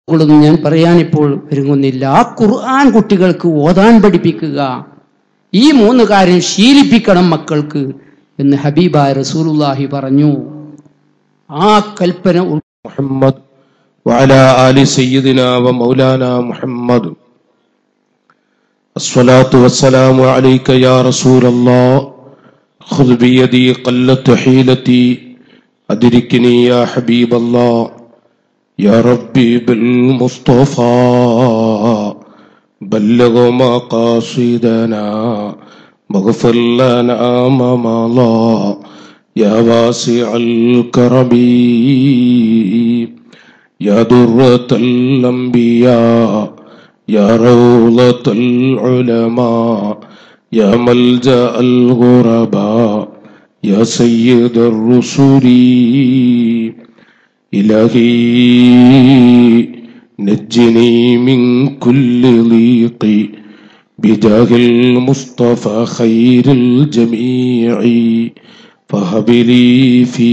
ളൊന്നും ഞാൻ പറയാനിപ്പോൾ ഒരുങ്ങുന്നില്ല ആ ഖുർആൻ കുട്ടികൾക്ക് ഓതാൻ പഠിപ്പിക്കുക ഈ മൂന്ന് കാര്യം ശീലിപ്പിക്കണം മക്കൾക്ക് എന്ന് ഹബീബായ റസൂലുള്ളാഹി പറഞ്ഞു ആ കൽപ്പന ഉൾ- محمد وعلى آل سيدنا ومولانا محمد الصلاة والسلام عليك يا رسول الله خذ بيدي قلت حيلتي أدركني يا حبيب الله يا ربي بالمصطفى بلغ مقاصدنا واغفر لنا ما مضى يا واسع الكرم يا درة الأنبياء يا روضة العلماء يا ملجأ الغرباء يا سيد الرسل إلهي نجني من كل ضيق بجاه المصطفى خير الجميع فهب لي في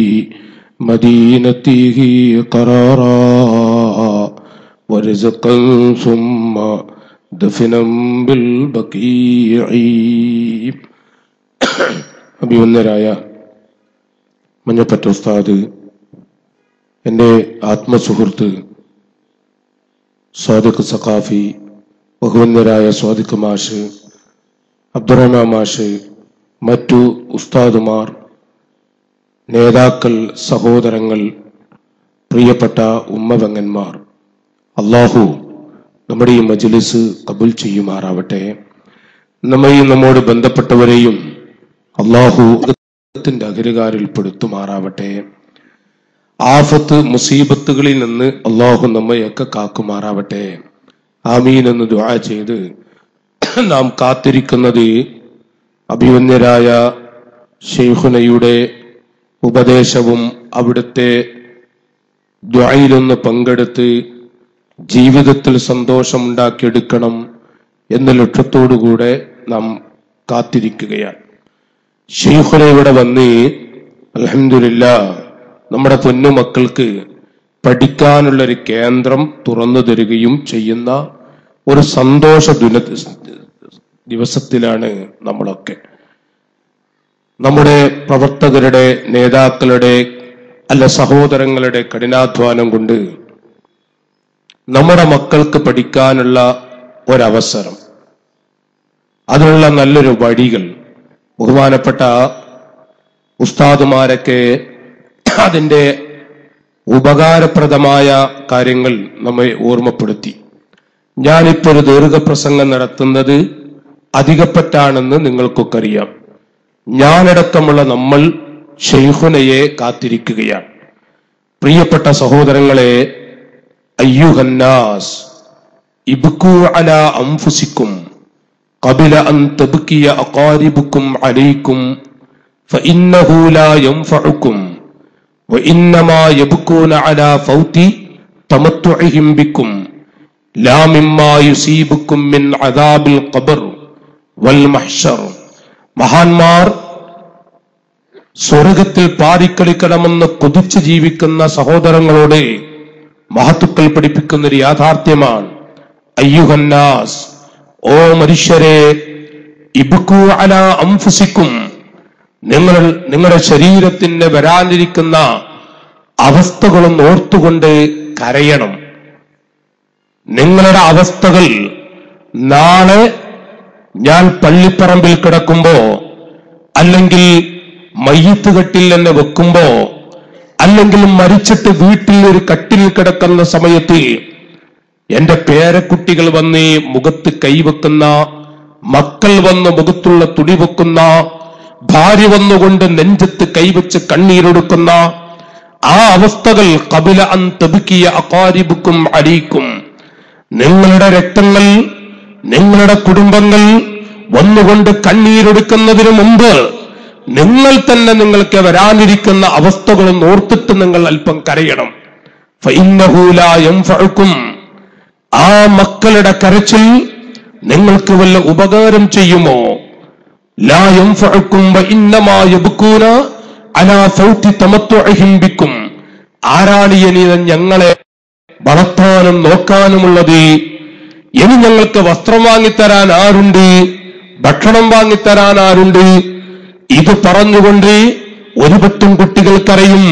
مدينته قرارا ورزقا ثم دفنا بالبقيع അഭിവന്ദരായ മഞ്ഞപ്പറ്റ ഉസ്താദ് എൻ്റെ ആത്മസുഹൃത്ത് സ്വാദിഖ് സഖാഫി ബഹുവന്ദരായ സ്വാദിഖ് മാഷ് അബ്ദുറഹ്മാൻ മാഷ് മറ്റു ഉസ്താദുമാർ നേതാക്കൾ സഹോദരങ്ങൾ പ്രിയപ്പെട്ട ഉമ്മവങ്ങന്മാർ അള്ളാഹു നമ്മുടെ ഈ മജ്ലിസ് കബുൽ ചെയ്യുമാറാവട്ടെ നമ്മയും നമ്മോട് ബന്ധപ്പെട്ടവരെയും അള്ളാഹു ത്തിന്റെ അകരുകാരിൽ പെടുത്തുമാറാവട്ടെ ആഫത്ത് മുസീബത്തുകളിൽ നിന്ന് അള്ളാഹു നമ്മയൊക്കെ കാക്കുമാറാവട്ടെ ആമീൻ എന്ന് ദുആ ചെയ്ത് നാം കാത്തിരിക്കുന്നത് അഭിമന്യരായ ഷെയ്ഖുനയുടെ ഉപദേശവും അവിടുത്തെ ദ്വായിലൊന്ന് പങ്കെടുത്ത് ജീവിതത്തിൽ സന്തോഷമുണ്ടാക്കിയെടുക്കണം എന്ന ലക്ഷ്യത്തോടുകൂടെ നാം കാത്തിരിക്കുകയാണ് ഷെയ്ഖുന ഇവിടെ വന്ന് അലഹമില്ല നമ്മുടെ പൊന്നു മക്കൾക്ക് പഠിക്കാനുള്ള ഒരു കേന്ദ്രം തുറന്നു തരികയും ചെയ്യുന്ന ഒരു സന്തോഷ ദിന ദിവസത്തിലാണ് നമ്മളൊക്കെ നമ്മുടെ പ്രവർത്തകരുടെ നേതാക്കളുടെ അല്ല സഹോദരങ്ങളുടെ കഠിനാധ്വാനം കൊണ്ട് നമ്മുടെ മക്കൾക്ക് പഠിക്കാനുള്ള ഒരവസരം അതിനുള്ള നല്ലൊരു വഴികൾ ബഹുമാനപ്പെട്ട ഉസ്താദുമാരൊക്കെ അതിൻ്റെ ഉപകാരപ്രദമായ കാര്യങ്ങൾ നമ്മെ ഓർമ്മപ്പെടുത്തി ഞാനിപ്പോ ഒരു ദീർഘപ്രസംഗം നടത്തുന്നത് അധികപ്പറ്റാണെന്ന് നിങ്ങൾക്കൊക്കെ അറിയാം ഞാനടക്കമുള്ള നമ്മൾ ഷെയ്ഖുനയെ കാത്തിരിക്കുകയാണ് പ്രിയപ്പെട്ട സഹോദരങ്ങളെ അയ്യുഹന്നാസ് ഇബ്കു അല അംഫുസിക്കും قبل أن تبكي أقاربكم عليكم فإنه لا ينفعكم وإنما يبكون على فوت تمتعهم بكم لا مما يصيبكم من عذاب القبر والمحشر മഹാന്മാർ സ്വർഗത്തിൽ പാറിക്കളിക്കണമെന്ന് കൊതിച്ചു ജീവിക്കുന്ന സഹോദരങ്ങളോട് മഹത്തുക്കൾ പഠിപ്പിക്കുന്ന ഒരു യാഥാർത്ഥ്യമാണ് അയ്യുഹന്നാസ് ഓ മനുഷ്യരെ ഇബുക്കു അല അംഫുസിക്കും നിങ്ങൾ നിങ്ങളുടെ ശരീരത്തിന് വരാനിരിക്കുന്ന അവസ്ഥകളും ഓർത്തുകൊണ്ട് കരയണം നിങ്ങളുടെ അവസ്ഥകൾ നാളെ ഞാൻ പള്ളിപ്പറമ്പിൽ കിടക്കുമ്പോ അല്ലെങ്കിൽ മയ്യത്ത് കെട്ടിൽ എന്നെ വെക്കുമ്പോ അല്ലെങ്കിൽ മരിച്ചിട്ട് വീട്ടിൽ ഒരു കട്ടിൽ കിടക്കുന്ന സമയത്ത് എന്റെ പേരക്കുട്ടികൾ വന്ന് മുഖത്ത് കൈവെക്കുന്ന മക്കൾ വന്ന് മുഖത്തുള്ള തുടി വെക്കുന്ന ഭാര്യ വന്നുകൊണ്ട് നെഞ്ചത്ത് കൈവച്ച് കണ്ണീരൊടുക്കുന്ന ആ അവസ്ഥകൾ കപില അൻ തബുക്കിയ അകാരിബുക്കും അരീക്കും നിങ്ങളുടെ രക്തങ്ങൾ നിങ്ങളുടെ കുടുംബങ്ങൾ വന്നുകൊണ്ട് കണ്ണീരൊടുക്കുന്നതിന് മുമ്പ് നിങ്ങൾ തന്നെ നിങ്ങൾക്ക് വരാനിരിക്കുന്ന അവസ്ഥകളും ഓർത്തിട്ട് നിങ്ങൾ അല്പം കരയണം ഫഇന്നഹു ലാ യൻഫഉക്കും ആ മക്കളുടെ കരച്ചിൽ നിങ്ങൾക്ക് വല്ല ഉപകാരം ചെയ്യുമോ ലാ യൻഫഉക്കും വഇന്നമാ യബ്കൂന അലാ ഫൗതി തമത്തുഇഹിം ബിക്കും ആരാണ് ഇനി ഞങ്ങളെ വളർത്താനും നോക്കാനുമുള്ളത് ഇനി ഞങ്ങൾക്ക് വസ്ത്രം വാങ്ങിത്തരാൻ ആരുണ്ട് ഭക്ഷണം വാങ്ങിത്തരാൻ ആരുണ്ട് ഇത് പറഞ്ഞുകൊണ്ട് ഒരു പറ്റും കുട്ടികൾക്കറിയും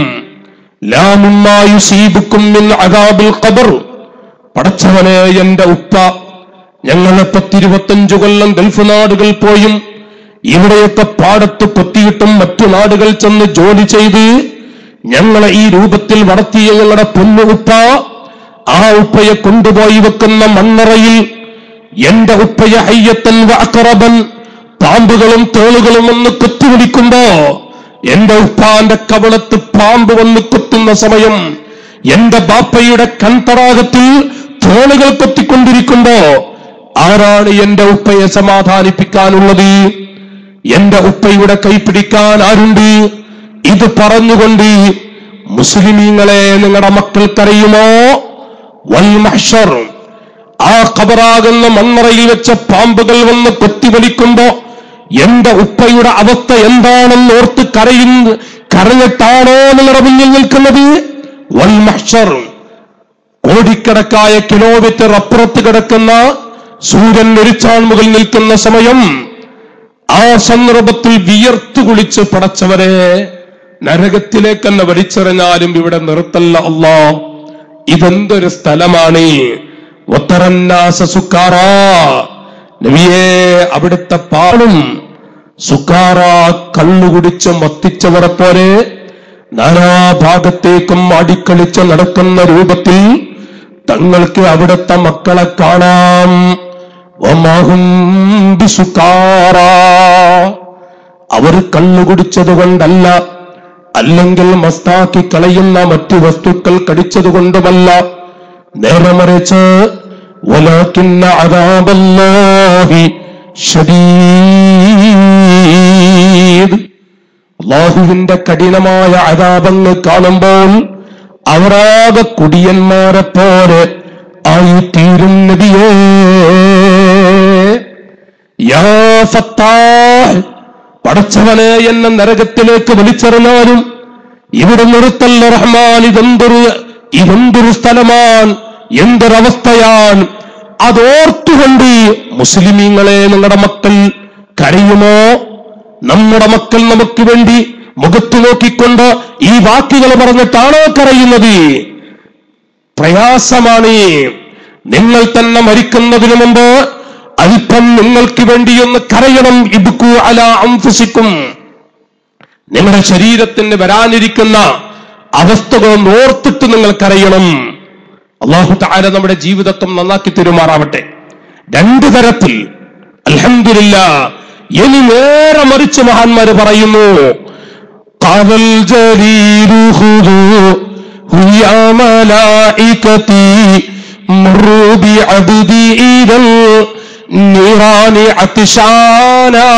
ലാമുമായുസീബുക്കും മിൻ അദാബിൽ ഖബർ പടച്ചവനെ എന്റെ ഉപ്പ ഞങ്ങളെ പത്തിരുപത്തഞ്ചു കൊല്ലം ഗൾഫ് നാടുകൾ പോയും ഇവിടെയൊക്കെ പാടത്ത് കൊത്തിയിട്ടും മറ്റു നാടുകൾ ചെന്ന് ജോലി ചെയ്ത് ഞങ്ങളെ ഈ രൂപത്തിൽ വളർത്തിയ ഞങ്ങളുടെ പൊന്നു ഉപ്പ ആ ഉപ്പയെ കൊണ്ടുപോയി വെക്കുന്ന മണ്ണറയിൽ എന്റെ ഉപ്പയെ ഹയ്യത്തൻ വാക്കറബൻ പാമ്പുകളും തേളുകളും ഒന്ന് കൊത്തിവിളിക്കുമ്പോ എന്റെ ഉപ്പാന്റെ കവളത്ത് പാമ്പ് വന്ന് കൊത്തുന്ന സമയം എന്റെ ബാപ്പയുടെ കൺതടാകത്തിൽ തേളുകൾ കൊത്തിക്കൊണ്ടിരിക്കുമ്പോ ആരാണ് എന്റെ ഉപ്പയെ സമാധാനിപ്പിക്കാനുള്ളത് എന്റെ ഉപ്പയുടെ കൈപ്പിടിക്കാൻ ആരുണ്ട് ഇത് പറഞ്ഞുകൊണ്ട് മുസ്ലിമീങ്ങളെ നിങ്ങളുടെ മക്കൾക്കറിയുമോ വൽ മഹ്ഷർ ആ ഖബറാകുന്ന മണ്ണറയിൽ വെച്ച പാമ്പുകൾ വന്ന് കൊത്തിവലിക്കുമ്പോ എന്റെ ഉപ്പയുടെ അവസ്ഥ എന്താണെന്ന് ഓർത്ത് കരയുന്ന കരഞ്ഞിട്ടാണോ നിങ്ങളുടെ മുന്നിൽ നിൽക്കുന്നത് വൽ മഹ്ഷർ കോടിക്കണക്കായ കിലോമീറ്റർ അപ്പുറത്ത് കിടക്കുന്ന സൂര്യൻ എരിച്ചാൻ മുകളിൽ നിൽക്കുന്ന സമയം ആ സന്ദർഭത്തിൽ വിയർത്തു കുളിച്ച് പടച്ചവരെ നരകത്തിലേക്ക് തന്നെ വലിച്ചെറിഞ്ഞാലും ഇവിടെ നിർത്തല്ല അല്ലാ ഇതെന്തൊരു സ്ഥലമാണ് ഒത്തറന്നാസ സുക്കാറ നബിയെ അവിടുത്തെ പാടും സുക്കാറ കള്ളുകുടിച്ച് മത്തിച്ചവരെ പോലെ നാനാഭാഗത്തേക്കും ആടിക്കളിച്ച് നടക്കുന്ന രൂപത്തിൽ തങ്ങൾക്ക് അവിടുത്തെ മക്കളെ കാണാം വമാഹും ബിസുക്കാറ അവർ കള്ളുകുടിച്ചത് കൊണ്ടല്ല അല്ലെങ്കിൽ മസ്താക്കി കളയുന്ന മറ്റു വസ്തുക്കൾ കടിച്ചതുകൊണ്ടുമല്ല നേരെ മറിച്ച് വലാക്കിന്ന അതാബല്ലാഹി ഷദീദ് അള്ളാഹുവിന്റെ കഠിനമായ അതാപങ്ങൾ കാണുമ്പോൾ അവരാകെ കുടിയന്മാരെ പോലെ ആയി തീരും നബിയേ യാ ഫത്താഹ് പടച്ചവനെ എന്ന നരകത്തിലേക്ക് വലിച്ചെറിഞ്ഞാലും ഇവിടെ നിർത്തല്ല റഹ്മാൻ ഇതെന്തൊരു ഇതെന്തൊരു സ്ഥലമാണ് എന്തൊരവസ്ഥയാണ് അതോർത്തുകൊണ്ട് മുസ്ലിമീങ്ങളെ നിങ്ങളുടെ മക്കൾ കരയുമോ നമ്മുടെ മക്കൾ നമുക്ക് വേണ്ടി മുഖത്ത് നോക്കിക്കൊണ്ട് ഈ വാക്കുകൾ പറഞ്ഞിട്ടാണോ കരയുന്നത് പ്രയാസമാണ് നിങ്ങൾ തന്നെ മരിക്കുന്നതിന് മുമ്പ് അല്പം നിങ്ങൾക്ക് വേണ്ടിയൊന്ന് കരയണം ഇബുക്കു അല അംഫുസിക്കും നിങ്ങളുടെ ശരീരത്തിന് വരാനിരിക്കുന്ന അവസ്ഥകളൊന്ന് ഓർത്തിട്ട് നിങ്ങൾ കരയണം അള്ളാഹു താര നമ്മുടെ ജീവിതത്തെ നന്നാക്കി തെരുമാറാവട്ടെ രണ്ടു തരത്തിൽ അൽഹംദുലില്ല ഇനി നേരെ മറിച്ച് മഹാന്മാര് പറയുന്നു قال الجليل خذوه يا ملائكتي مروا بعبدي إلى النيران عطشانا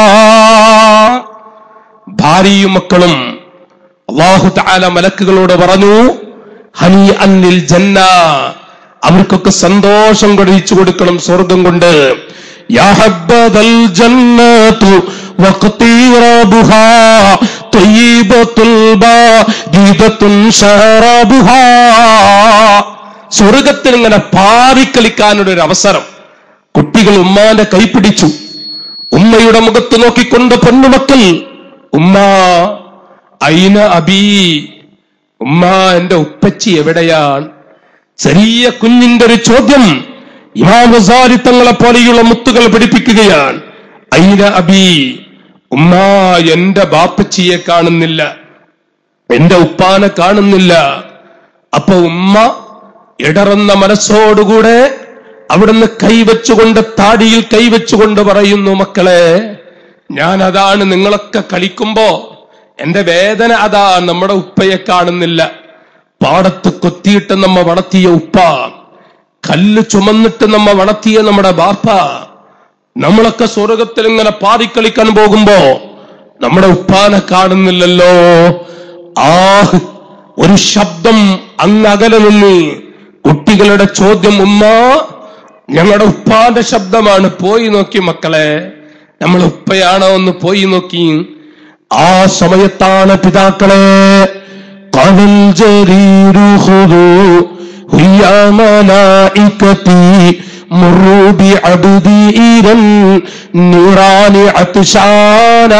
ഭാര്യയും മക്കളും അള്ളാഹു താല മലക്കുകളോട് പറഞ്ഞു ഹനി അന്നിൽ ജന്ന അവർക്കൊക്കെ സന്തോഷം കൊടിച്ചു കൊടുക്കണം സ്വർഗം കൊണ്ട് യാ ഹബ്ബദൽ ജന്നതു വഖ്തീറബുഹാ തയ്യിബത്തുൽ ബാദിദത്തുൻ ശറബുഹാ സ്വർഗത്തിൽ ഇങ്ങനെ പാറിക്കളിക്കാനുള്ള ഒരു അവസരം കുട്ടികൾ ഉമ്മാന്റെ കൈപിടിച്ചു ഉമ്മയുടെ മുഖത്ത് നോക്കിക്കൊണ്ട് പൊന്നുമക്കൾ ഉമ്മ അയിന അബി ഉമ്മ എന്റെ ഉപ്പച്ചി എവിടെയാണ് ചെറിയ കുഞ്ഞിന്റെ ഒരു ചോദ്യം ഇമാം ഗസാലി തങ്ങളെ പോലെയുള്ള മുത്തുകൾ പഠിപ്പിക്കുകയാണ് അയിന അബി ഉമ്മ എന്റെ ബാപ്പച്ചിയെ കാണുന്നില്ല എന്റെ ഉപ്പാനെ കാണുന്നില്ല അപ്പൊ ഉമ്മ ഇടറുന്ന മനസ്സോടുകൂടെ അവിടുന്ന് കൈവച്ചുകൊണ്ട് താടിയിൽ കൈവച്ചുകൊണ്ട് പറയുന്നു മക്കളെ ഞാൻ അതാണ് നിങ്ങളൊക്കെ കളിക്കുമ്പോ എന്റെ വേദന അതാ നമ്മുടെ ഉപ്പയെ കാണുന്നില്ല പാടത്ത് കൊത്തിയിട്ട് നമ്മ വളർത്തിയ ഉപ്പ കല്ല് ചുമന്നിട്ട് നമ്മ വളർത്തിയ നമ്മുടെ ബാപ്പ നമ്മളൊക്കെ സ്വർഗത്തിൽ ഇങ്ങനെ പാറിക്കളിക്കാൻ പോകുമ്പോ നമ്മുടെ ഉപ്പാനെ കാണുന്നില്ലല്ലോ ആഹ് ഒരു ശബ്ദം അങ്ങ് അകലെ നിന്ന് കുട്ടികളുടെ ചോദ്യം ഉമ്മ ഞങ്ങളുടെ ഉപ്പാന്റെ ശബ്ദമാണ് പോയി നോക്കി മക്കളെ നമ്മൾ ഉപ്പയാണോ ഒന്ന് പോയി നോക്കി ആ സമയത്താണ് പിതാക്കളെ قال الجرير خذوا يا ملائكتي مروا بعبدي إلى النيران عطشانا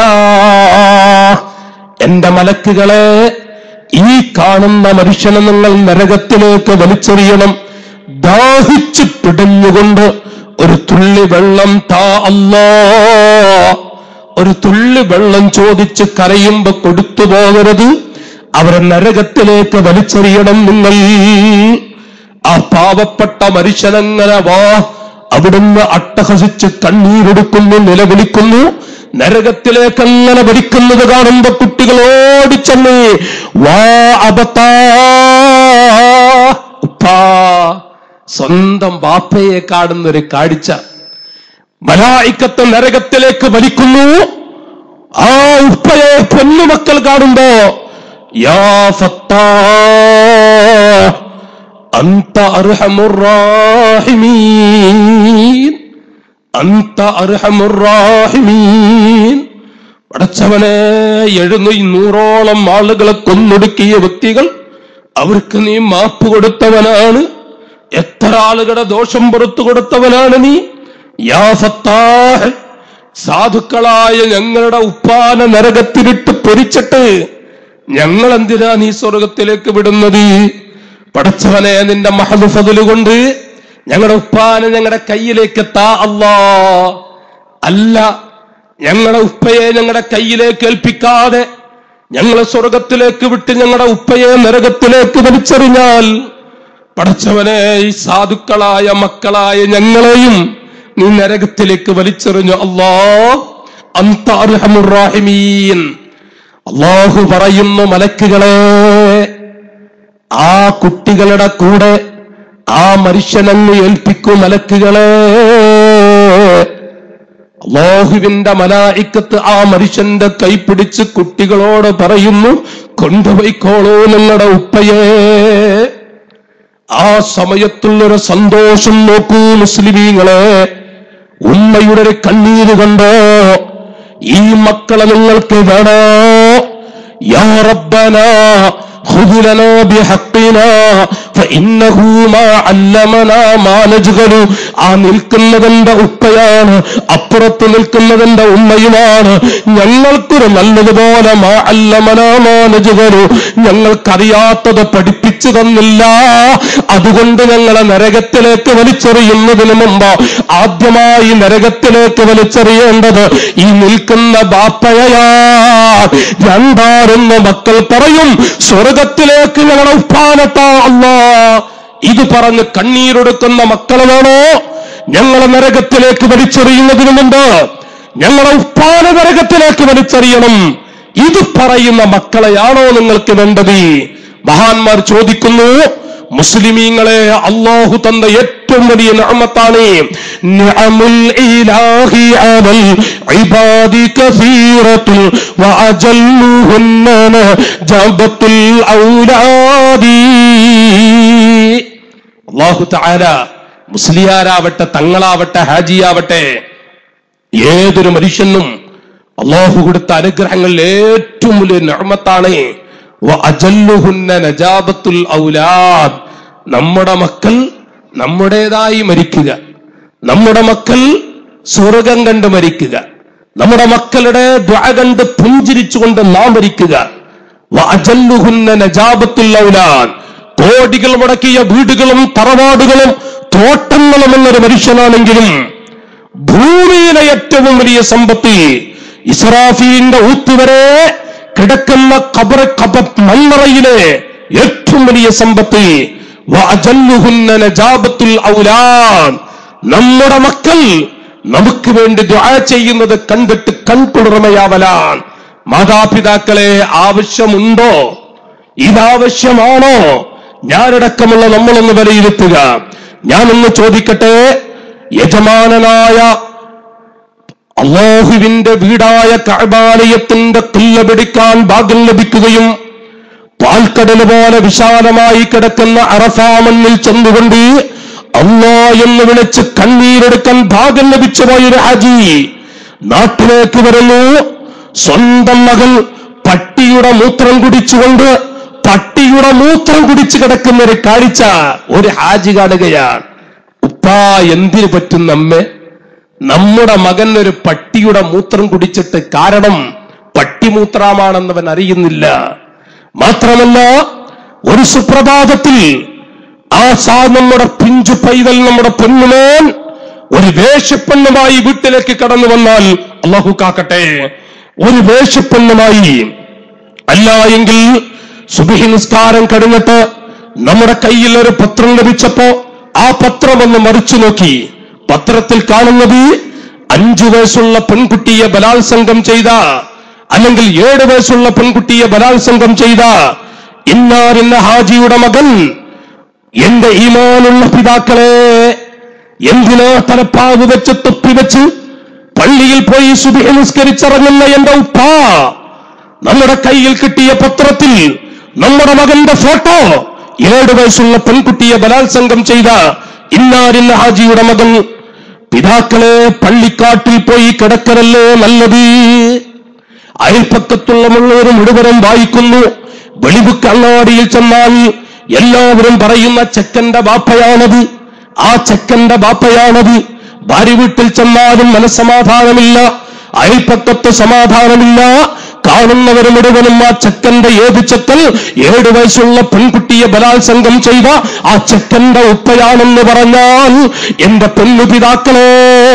എന്റെ മലക്കുകളെ ഈ കാണുന്ന മനുഷ്യനെ നിങ്ങൾ നരകത്തിലേക്ക് വലിച്ചെറിയണം ദാഹിച്ചു പിടഞ്ഞുകൊണ്ട് ഒരു തുള്ളി വെള്ളം താ അല്ലാ ഒരു തുള്ളി വെള്ളം ചോദിച്ച് കരയുമ്പോ കൊടുത്തു പോകരുത് അവരെ നരകത്തിലേക്ക് വലിച്ചെറിയണം നിങ്ങൾ ആ പാവപ്പെട്ട മനുഷ്യനങ്ങനെ വാ അവിടുന്ന് അട്ടഹസിച്ച് കണ്ണീരെടുക്കുന്നു നിലവിളിക്കുന്നു നരകത്തിലേക്ക് അങ്ങനെ ഭരിക്കുന്നത് കാണുമ്പോ കുട്ടികൾ ഓടിച്ചെന്ന് വാ അബത്താ ഉപ്പാ സ്വന്തം ബാപ്പയെ കാണുന്ന ഒരു കാഴ്ച മലായിക്കത്തെ നരകത്തിലേക്ക് വലിക്കുന്നു ആ ഉപ്പയെ പൊന്നുമക്കൾ കാണുമ്പോ യാ ഫത്താ അന്ത അർഹമുറാഹിമീൻ അന്ത അർഹമുറാഹിമീൻ പടച്ചവനെ എഴുന്നു നൂറോളം ആളുകളെ കൊന്നൊടുക്കിയ വ്യക്തികൾ അവർക്ക് നീ മാപ്പ് കൊടുത്തവനാണ് എത്ര ആളുകളുടെ ദോഷം പുറത്തു കൊടുത്തവനാണ് നീ യാ ഫത്താഹ് സാധുക്കളായ ഞങ്ങളുടെ ഉപ്പാന നരകത്തിലിട്ട് പൊരിച്ചിട്ട് ഞങ്ങൾ എന്തിനാ നീ സ്വർഗത്തിലേക്ക് വിടുന്നത് പടച്ചവനെ നിന്റെ മഹദ് ഫതില് കൊണ്ട് ഞങ്ങളുടെ ഉപ്പാനെ ഞങ്ങളുടെ കയ്യിലേക്ക് താ അല്ലാ അല്ല ഞങ്ങളുടെ ഉപ്പയെ ഞങ്ങളുടെ കയ്യിലേക്ക് ഏൽപ്പിക്കാതെ ഞങ്ങളെ സ്വർഗത്തിലേക്ക് വിട്ട് ഞങ്ങളുടെ ഉപ്പയെ നരകത്തിലേക്ക് വലിച്ചെറിഞ്ഞാൽ പടച്ചവനെ ഈ സാധുക്കളായ മക്കളായ ഞങ്ങളെയും നീ നരകത്തിലേക്ക് വലിച്ചെറിഞ്ഞു അല്ലാ അന്താർഹമുറാഹിമീൻ അള്ളാഹു പറയുന്നു മലക്കുകളെ ആ കുട്ടികളുടെ കൂടെ ആ മനുഷ്യനങ്ങ് ഏൽപ്പിക്കും മലക്കുകളെ അള്ളാഹുവിന്റെ മലായിക്കത്ത് ആ മനുഷ്യന്റെ കൈപ്പിടിച്ച് കുട്ടികളോട് പറയുന്നു കൊണ്ടുപോയിക്കോളൂ നിങ്ങളുടെ ഉപ്പയെ ആ സമയത്തുള്ളൊരു സന്തോഷം നോക്കൂ മുസ്ലിമീങ്ങളെ ഉമ്മയുടെ ഒരു കണ്ണീര് കണ്ടോ ഈ മക്കളെ നിങ്ങൾക്ക് വേണോ യാ റബ്ബന خذ لنا بحقنا فإنه ما علمنا ما نجهل ആ നിൽക്കുന്നതെന്റെ ഉപ്പയാണ് അപ്പുറത്ത് നിൽക്കുന്നതെന്റെ ഉമ്മയുമാണ് ഞങ്ങൾക്കൊരു നല്ലതുപോലെ മാ അല്ലമനാ മാ നജുകലു ഞങ്ങൾക്കറിയാത്തത് പഠിപ്പിച്ചു തന്നില്ല അതുകൊണ്ട് ഞങ്ങളെ നരകത്തിലേക്ക് വലിച്ചെറിയുന്നതിന് മുമ്പ് ആദ്യമായി നരകത്തിലേക്ക് വലിച്ചെറിയേണ്ടത് ഈ നിൽക്കുന്ന ബാപ്പയാ രണ്ടാരെന്ന് മക്കൾ പറയും സ്വർഗത്തിലേക്ക് ഞങ്ങളെ ഉപ്പാനത്താ അല്ലാ ഇത് പറഞ്ഞ് കണ്ണീരൊടുക്കുന്ന മക്കളാണോ ഞങ്ങളെ നരകത്തിലേക്ക് വലിച്ചെറിയുന്നതിന് മുമ്പ് ഞങ്ങളെ ഉപ്പാന നരകത്തിലേക്ക് വലിച്ചെറിയണം ഇത് പറയുന്ന മക്കളെയാണോ നിങ്ങൾക്ക് വേണ്ടത് മഹാന്മാർ ചോദിക്കുന്നു മുസ്ലിമീങ്ങളെ അള്ളാഹു തന്ന ഏറ്റവും വലിയ നഅമത്താണ് നിഅമുൽ ഇലാഹി അലൽ ഇബാദി കസീറത്തുൽ വഅജല്ലുഹുന്ന ജബത്തുൽ ഔലാദി അള്ളാഹു തആല മുസ്ലിയാരാവട്ടെ തങ്ങളാവട്ടെ ഹാജിയാവട്ടെ ഏതൊരു മനുഷ്യനും അള്ളാഹു കൊടുത്ത അനുഗ്രഹങ്ങളിൽ ഏറ്റവും വലിയ നഅമത്താണ് വഅജല്ലുഹുന്ന നജാബത്തുൽ ഔലാദ് നമ്മുടെ മക്കൾ നമ്മുടേതായി മരിക്കുക നമ്മുടെ മക്കൾ സ്വർഗം കണ്ട് മരിക്കുക നമ്മുടെ മക്കളുടെ ദ്വാ കണ്ട് പുഞ്ചിരിച്ചുകൊണ്ട് നാം മരിക്കുക വഅജല്ലുഹുന്ന നജാബത്തുൽ ഔലാദ് കോടികൾ മുടക്കിയ വീടുകളും തറവാടുകളും തോട്ടങ്ങളും എന്നൊരു മനുഷ്യനാണെങ്കിലും ഭൂമിയിലെ ഏറ്റവും വലിയ സമ്പത്ത് ഇസ്രാഫീന്റെ ഊത്തുവരെ കിടക്കുന്ന കബർ കബ മണ്ണറയിലെ ഏറ്റവും വലിയ സമ്പത്ത് വഅജല്ലുഹുന്ന നജാബത്തുൽ ഔലാദ് നമ്മുടെ മക്കൾ നമുക്ക് വേണ്ടി ദുആ ചെയ്യുന്നത് കണ്ടിട്ട് കൺകുളിർമയാവലാൻ മാതാപിതാക്കളെ ആവശ്യമുണ്ടോ ഇതാവശ്യമാണോ ഞാനടക്കമുള്ള നമ്മളൊന്ന് വിലയിരുത്തുക ഞാനൊന്ന് ചോദിക്കട്ടെ യജമാനനായ അള്ളാഹുവിന്റെ വീടായ കഅബാലയത്തിന്റെ കില്ല പിടിക്കാൻ ഭാഗ്യം ലഭിക്കുകയും പാൽക്കടൽ പോലെ വിശാലമായി കിടക്കുന്ന അറഫാമണ്ണിൽ ചെന്നുകൊണ്ട് അള്ളാ എന്ന് വിളിച്ച് കണ്ണീരെടുക്കാൻ ഭാഗ്യം ലഭിച്ചു പോയൊരു ഹാജി നാട്ടിലേക്ക് വരുന്നു സ്വന്തം മകൾ പട്ടിയുടെ മൂത്രം കുടിച്ചുകൊണ്ട് പട്ടിയുടെ മൂത്രം കുടിച്ച് കിടക്കുന്ന ഒരു കാഴ്ച ഒരു ഹാജി കാണുകയാണ് ഉപ്പാ എന്തിനു പറ്റും നമ്മെ നമ്മുടെ മകൻ ഒരു പട്ടിയുടെ മൂത്രം കുടിച്ചിട്ട് കാരണം പട്ടിമൂത്രമാണെന്നവൻ അറിയുന്നില്ല മാത്രമല്ല ഒരു സുപ്രഭാതത്തിൽ ആ സാ നമ്മുടെ പിഞ്ചു പൈതൽ നമ്മുടെ പൊന്നുമോൻ ഒരു വേഷപ്പെണ്ണുമായി വീട്ടിലേക്ക് കടന്നു വന്നാൽ അള്ളാഹു കാക്കട്ടെ ഒരു വേഷപ്പെണ്ണുമായി അല്ല എങ്കിൽ സുബിഹി നിസ്കാരം കഴിഞ്ഞിട്ട് നമ്മുടെ കയ്യിൽ ഒരു പത്രം ലഭിച്ചപ്പോ ആ പത്രം ഒന്ന് മറിച്ചു നോക്കി പത്രത്തിൽ കാണുന്നത് അഞ്ചു വയസ്സുള്ള പെൺകുട്ടിയെ ബലാത്സംഗം ചെയ്ത അല്ലെങ്കിൽ ഏഴ് വയസ്സുള്ള പെൺകുട്ടിയെ ബലാത്സംഗം ചെയ്ത ഇന്നാരിന്ന ഹാജിയുടെ മകൻ എന്റെ ഈമാനുള്ള പിതാക്കളെ എന്തിനാ തലപ്പാവ് വെച്ച് തൊപ്പി വെച്ച് പള്ളിയിൽ പോയി സുബിഹ നിസ്കരിച്ചിറങ്ങുന്ന എന്റെ ഉപ്പ നമ്മുടെ കയ്യിൽ കിട്ടിയ പത്രത്തിൽ നമ്മുടെ മകന്റെ ഫോട്ടോ ഏഴ് വയസ്സുള്ള പെൺകുട്ടിയെ ബലാത്സംഗം ചെയ്ത ഇന്നാരിന്ന ഹാജിയുടെ മകൻ പിതാക്കളെ പള്ളിക്കാട്ടിൽ പോയി കിടക്കരല്ലേ നല്ലത് അയൽപ്പക്കത്തുള്ള മുള്ളവരും മുഴുവനും വായിക്കുന്നു വെളിവുക്ക് അങ്ങാടിയിൽ ചെന്നാൽ എല്ലാവരും പറയുന്ന ചെക്കന്റെ ബാപ്പയാണത് ആ ചെക്കന്റെ ബാപ്പയാണത് ഭാര്യ വീട്ടിൽ ചെന്നാലും മനസ്സമാധാനമില്ല അയൽപ്പക്കത്ത് സമാധാനമില്ല കാണുന്നവർ മുഴുവനും ആ ചെക്കന്റെ ഏത് ചെക്കൻ ഏഴു വയസ്സുള്ള പെൺകുട്ടിയെ ബലാത്സംഗം ചെയ്ത ആ ചെക്കന്റെ ഉപ്പയാണെന്ന് പറഞ്ഞാൽ എന്റെ പെണ്ണു പിതാക്കളെ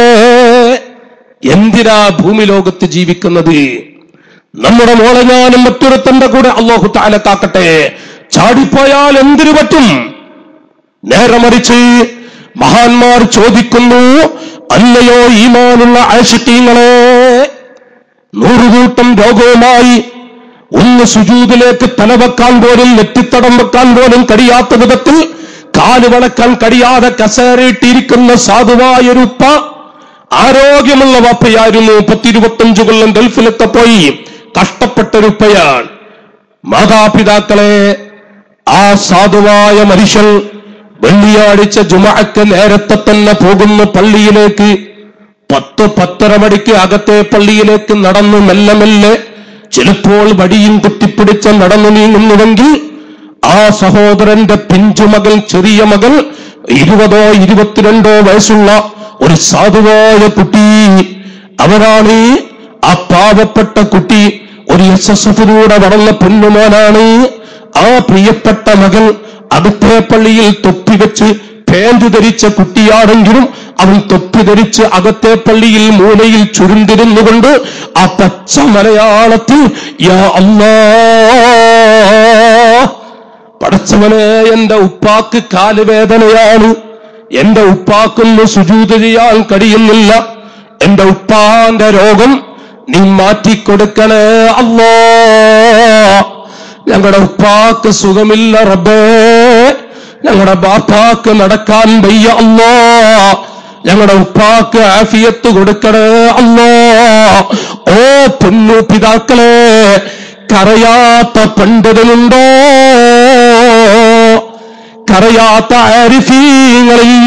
എന്തിനാ ഭൂമി ലോകത്ത് ജീവിക്കുന്നത് നമ്മുടെ മോളെ ഞാനും മറ്റൊരുത്തന്റെ കൂടെ അള്ളാഹു താല കാക്കട്ടെ ചാടിപ്പോയാൽ എന്തിനു പറ്റും നേരെ മറിച്ച് മഹാന്മാർ ചോദിക്കുന്നു അല്ലയോ ഈമാനുള്ള ആശിക്കീങ്ങളെ നൂറുകൂട്ടം രോഗവുമായി ഒന്ന് സുജൂതിലേക്ക് തലവെക്കാൻ പോലും നെറ്റിത്തടം വെക്കാൻ പോലും കഴിയാത്ത വിധത്തിൽ കാല് വളക്കാൻ കഴിയാതെ കസേരയിട്ടിരിക്കുന്ന സാധുവായൊരു ഉപ്പ ആരോഗ്യമുള്ള വാപ്പയായിരുന്നു പത്തിരുപത്തഞ്ചു കൊല്ലം ഗൾഫിലൊക്കെ പോയി കഷ്ടപ്പെട്ടൊരുപ്പയാണ് മാതാപിതാക്കളെ ആ സാധുവായ മനുഷ്യൻ വെള്ളിയാഴ്ച ജുമഅക്ക് നേരത്തെ തന്നെ പോകുന്ന പള്ളിയിലേക്ക് പത്ത് പത്തര മണിക്ക് അകത്തെ പള്ളിയിലേക്ക് നടന്നു മെല്ലെ മെല്ലെ ചിലപ്പോൾ വടിയും കുത്തിപ്പിടിച്ച് നടന്നു നീങ്ങുന്നുവെങ്കിൽ ആ സഹോദരന്റെ പിഞ്ചുമകൾ ചെറിയ മകൾ ഇരുപതോ ഇരുപത്തിരണ്ടോ വയസ്സുള്ള ഒരു സാധുവായ കുട്ടി അവരാണ് ആ പാവപ്പെട്ട കുട്ടി ഒരു എസ് എസ് എഫിലൂടെ വളർന്ന പൊന്നുമോനാണ് ആ പ്രിയപ്പെട്ട മകൻ അടുത്ത പള്ളിയിൽ തൊപ്പി വെച്ച് പേന്റ് ധരിച്ച കുട്ടിയാണെങ്കിലും അവൻ തൊപ്പി ധരിച്ച് അകത്തെ പള്ളിയിൽ മൂലയിൽ ചുരുണ്ടിരുന്നുകൊണ്ട് ആ പച്ച മലയാളത്തിൽ യാ അല്ലാ പടച്ചവനെ എന്റെ ഉപ്പാക്ക് കാലുവേദനയാണ് എന്റെ ഉപ്പാക്കൊന്ന് സുജൂത് ചെയ്യാൻ കഴിയുന്നില്ല എന്റെ ഉപ്പാന്റെ രോഗം നീ മാറ്റിക്കൊടുക്കണേ അല്ലോ ഞങ്ങളുടെ ഉപ്പാക്ക് സുഖമില്ല റബ്ബേ ഞങ്ങളുടെ ബാപ്പാക്ക് നടക്കാൻ വയ്യ അല്ലോ ഞങ്ങളുടെ ഉപ്പാക്ക് ആഫിയത്ത് കൊടുക്കണേ അല്ലോ ഓ പൊന്നു പിതാക്കളെ കരയാത്ത പണ്ഡിതനുണ്ടോ കരയാത്ത ആരിഫീങ്ങളില്ല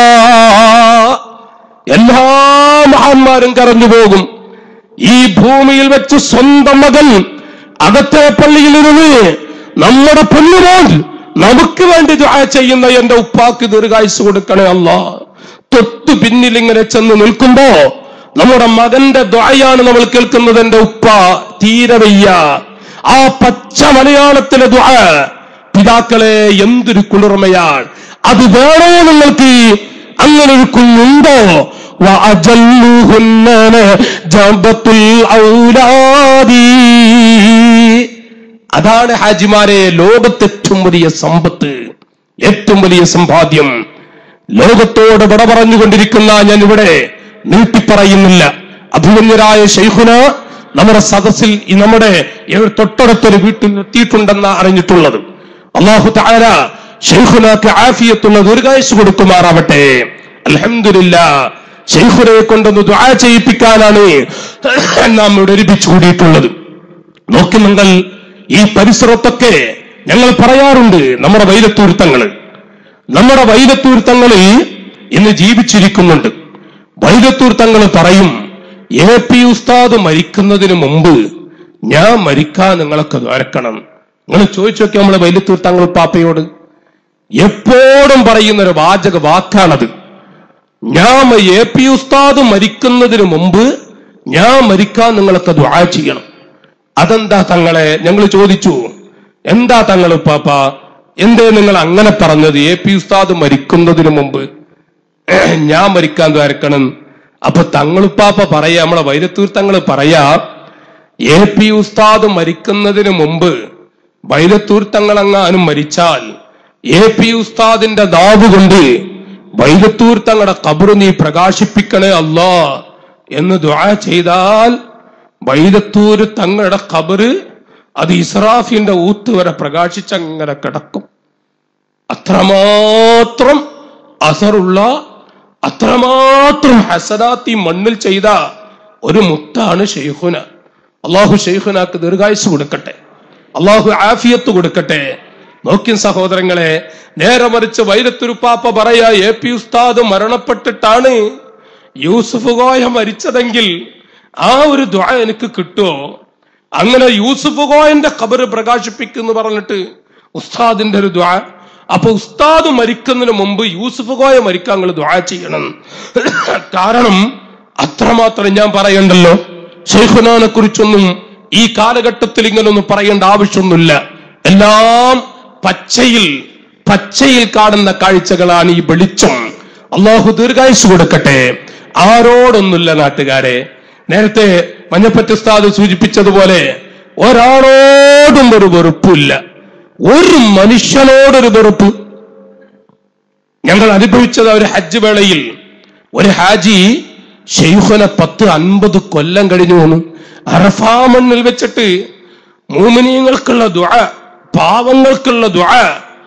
എല്ലാ മഹാന്മാരും കരഞ്ഞു പോകും ഈ ഭൂമിയിൽ വെച്ച് സ്വന്തം മകൻ അകത്തെ പള്ളിയിലിരുന്ന് നമ്മുടെ പൊന്നുമോൻ നമുക്ക് വേണ്ടി ദുആ ചെയ്യുന്ന എന്റെ ഉപ്പാക്ക് ദീർഘായുസ് കൊടുക്കണേ അല്ല തൊട്ടു പിന്നിൽ ഇങ്ങനെ ചെന്ന് നിൽക്കുമ്പോ നമ്മുടെ മകന്റെ ദ്വായാണ് നമ്മൾ കേൾക്കുന്നത് എന്റെ ഉപ്പ തീരെ വയ്യ ആ പച്ച മലയാളത്തിലെ ദ്വാ പിതാക്കളെ എന്തൊരു കുളിർമയാണ് അത് വേണോ നിങ്ങൾക്ക് അങ്ങനെ ഒരു കുഞ്ഞുണ്ടോ وأجلهن جنبة الأولاد അതാണ് ഹാജിമാരെ ലോകത്തെ ഏറ്റവും വലിയ സമ്പത്ത് ഏറ്റവും വലിയ സമ്പാദ്യം ലോകത്തോട് വിട പറഞ്ഞുകൊണ്ടിരിക്കുന്ന ഞാൻ ഇവിടെ നീട്ടിപ്പറയുന്നില്ല അഭിമന്യരായ ഷെയ്ഖുന നമ്മുടെ സദസ്സിൽ ഈ നമ്മുടെ ഏ- തൊട്ടടുത്തൊരു വീട്ടിൽ എത്തിയിട്ടുണ്ടെന്ന് അറിഞ്ഞിട്ടുള്ളത് അള്ളാഹു താര ഷെയ്ഖുനാക്ക് ആഫിയത്തുള്ള ദീർഘായുസ് കൊടുക്കുമാറാവട്ടെ അൽഹംദുലില്ല ഷെയ്ഖുനെ കൊണ്ടൊന്ന് ദുആ ചെയ്യിപ്പിക്കാനാണ് നാം ഇവിടെ ഒരുമിച്ച് കൂടിയിട്ടുള്ളത് നോക്കി നിങ്ങൾ ഈ പരിസരത്തൊക്കെ ഞങ്ങൾ പറയാറുണ്ട് നമ്മുടെ വൈരത്തൂർത്തങ്ങള് നമ്മുടെ വൈരത്തൂർത്തങ്ങളിൽ ഇന്ന് ജീവിച്ചിരിക്കുന്നുണ്ട് വൈരത്തൂർത്തങ്ങൾ പറയും എ പി ഉസ്താദ് മരിക്കുന്നതിന് മുമ്പ് ഞാൻ മരിക്കാൻ നിങ്ങളൊക്കെ ദ്വാരക്കണം നിങ്ങൾ ചോദിച്ചു നോക്കിയ നമ്മളെ വൈലത്തൂർ തങ്ങൾ പാപ്പയോട് എപ്പോഴും പറയുന്ന ഒരു വാചക വാക്കാണത് ഞാൻ എ പി ഉസ്താദ് മരിക്കുന്നതിന് മുമ്പ് ഞാൻ മരിക്കാൻ നിങ്ങളൊക്കെ ദ്വാ ചെയ്യണം അതെന്താ തങ്ങളെ ഞങ്ങൾ ചോദിച്ചു എന്താ തങ്ങൾ പാപ്പ എന്തേ നിങ്ങൾ അങ്ങനെ പറഞ്ഞത് എ പി ഉസ്താദ് മരിക്കുന്നതിന് മുമ്പ് ഞാൻ മരിക്കാൻ ദ്വാരക്കണം അപ്പൊ തങ്ങളുപ്പാപ്പ പറയാ നമ്മളെ വൈരത്തൂർ തങ്ങൾ പറയാ എ പി ഉസ്താദ് മരിക്കുന്നതിന് മുമ്പ് വൈലത്തൂർ തങ്ങളെങ്ങാനും മരിച്ചാൽ എ പി ഉസ്താദിന്റെ നാവ് കൊണ്ട് വൈലത്തൂർ തങ്ങളുടെ കബറ് നീ പ്രകാശിപ്പിക്കണേ അല്ലാ എന്ന് ദുആ ചെയ്താൽ വൈലത്തൂർ തങ്ങളുടെ കബറ് അത് ഇസ്രാഫിന്റെ ഊത്ത് വരെ പ്രകാശിച്ചങ്ങനെ കിടക്കും അത്രമാത്രം അസറുള്ള അത്രമാത്രം ഹസനാത്തി മണ്ണിൽ ചെയ്ത ഒരു മുത്താണ് ഷെയ്ഖുന അള്ളാഹു ഷെയ്ഖുനാക്ക് ദീർഘായുസ് കൊടുക്കട്ടെ അള്ളാഹു ആഫിയത്ത് കൊടുക്കട്ടെ നോക്കിൻ സഹോദരങ്ങളെ നേരെ മറിച്ച് വൈരത്തുരുപ്പാപ്പ പറയാ എ പി ഉസ്താദ് മരണപ്പെട്ടിട്ടാണ് യൂസുഫ് ഗോയ മരിച്ചതെങ്കിൽ ആ ഒരു ദ്വാ എനിക്ക് കിട്ടുമോ അങ്ങനെ യൂസുഫ് ഗോയന്റെ ഖബറ് പ്രകാശിപ്പിക്കുന്നു പറഞ്ഞിട്ട് ഉസ്താദിന്റെ ഒരു ദ്വാ അപ്പൊ ഉസ്താദ് മരിക്കുന്നതിന് മുമ്പ് യൂസുഫ് ഗോയ മരിക്കാൻ നിങ്ങൾ ദ്വാ ചെയ്യണം കാരണം അത്രമാത്രം ഞാൻ പറയണ്ടല്ലോ ഷെയ്ഖുനാനെ കുറിച്ചൊന്നും ഈ കാലഘട്ടത്തിൽ ഇങ്ങനൊന്നും പറയേണ്ട ആവശ്യമൊന്നുമില്ല എല്ലാം പച്ചയിൽ പച്ചയിൽ കാണുന്ന കാഴ്ചകളാണ് ഈ വെളിച്ചം അള്ളാഹു ദീർഘായുസ് കൊടുക്കട്ടെ ആരോടൊന്നുമില്ല നാട്ടുകാരെ നേരത്തെ മഞ്ഞപ്പറ്റ ഉസ്താദ് സൂചിപ്പിച്ചതുപോലെ ഒരാളോടും ഒരു വെറുപ്പില്ല ഒരു മനുഷ്യനോടൊരു വെറുപ്പ് ഞങ്ങൾ അനുഭവിച്ചത് ഒരു ഹജ്ജ് വേളയിൽ ഒരു ഹാജി ഷെയ്ഖുനെ പത്ത് അൻപത് കൊല്ലം കഴിഞ്ഞു വന്നു അറഫാ മണ്ണിൽ വെച്ചിട്ട് മൂമിനീങ്ങൾക്കുള്ള ദുആ പാവങ്ങൾക്കുള്ള ദുആ